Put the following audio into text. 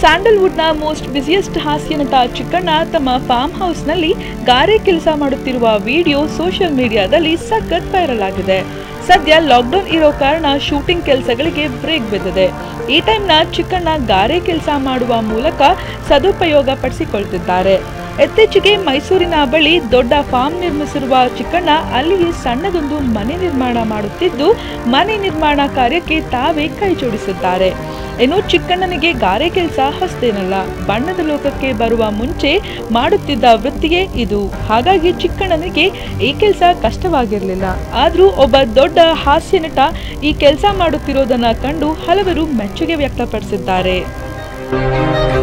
ಸ್ಯಾಂಡಲ್ವುಡ್ನ most busiest ಹಾಸ್ಯ ನಟ ಚಿಕ್ಕಣ್ಣ ತಮ್ಮ ಫಾರ್ಮ್ ಹೌಸ್ನಲ್ಲಿ ಗಾರೆ ಕೆಲಸ ಮಾಡುತ್ತಿರುವ ವಿಡಿಯೋ ಸೋಷಿಯಲ್ ಮೀಡಿಯಾದಲ್ಲಿ ಸಖತ್ ವೈರಲ್ ಆಗಿದೆ ಸದ್ಯ ಲಾಕ್ಡೌನ್ ಇರೋ ಕಾರಣ ಶೂಟಿಂಗ್ ಕೆಲಸಗಳಿಗೆ ಬ್ರೇಕ್ ಬಿದ್ದಿದೆ ಈ ಟೈಮ್ನ ಚಿಕ್ಕಣ್ಣ ಗಾರೆ ಕೆಲಸ ಮಾಡುವ ಮೂಲಕ ಸದುಪಯೋಗ ಪಡಿಸಿಕೊಳ್ತಿದ್ದಾರೆ ಇತ್ತೀಚೆಗೆ ಮೈಸೂರಿನ ಬಳಿ ದೊಡ್ಡ ಫಾರ್ಮ್ ನಿರ್ಮಿಸಿರುವ ಚಿಕ್ಕಣ್ಣ ಅಲ್ಲಿಯೇ ಸಣ್ಣದೊಂದು ಮನೆ ನಿರ್ಮಾಣ ಮಾಡುತ್ತಿದ್ದು ಮನೆ ನಿರ್ಮಾಣ ಕಾರ್ಯಕ್ಕೆ ತಾವೇ ಕೈ ಜೋಡಿಸಿದ್ದಾರೆ ಇನ್ನು ಚಿಕ್ಕಣ್ಣನಿಗೆ ಗಾರೆ ಕೆಲಸ ಹೊಸದೇನಲ್ಲ ಬಣ್ಣದ ಲೋಕಕ್ಕೆ ಬರುವ ಮುಂಚೆ ಮಾಡುತ್ತಿದ್ದ ವೃತ್ತಿಯೇ ಇದು ಹಾಗಾಗಿ ಚಿಕ್ಕಣ್ಣನಿಗೆ ಈ ಕೆಲಸ ಕಷ್ಟವಾಗಿರಲಿಲ್ಲ ಆದರೂ ಒಬ್ಬ ದೊಡ್ಡ ಹಾಸ್ಯ ನಟ ಈ ಕೆಲಸ ಮಾಡುತ್ತಿರೋದನ್ನ ಕಂಡು ಹಲವರು ಮೆಚ್ಚುಗೆ ವ್ಯಕ್ತಪಡಿಸಿದ್ದಾರೆ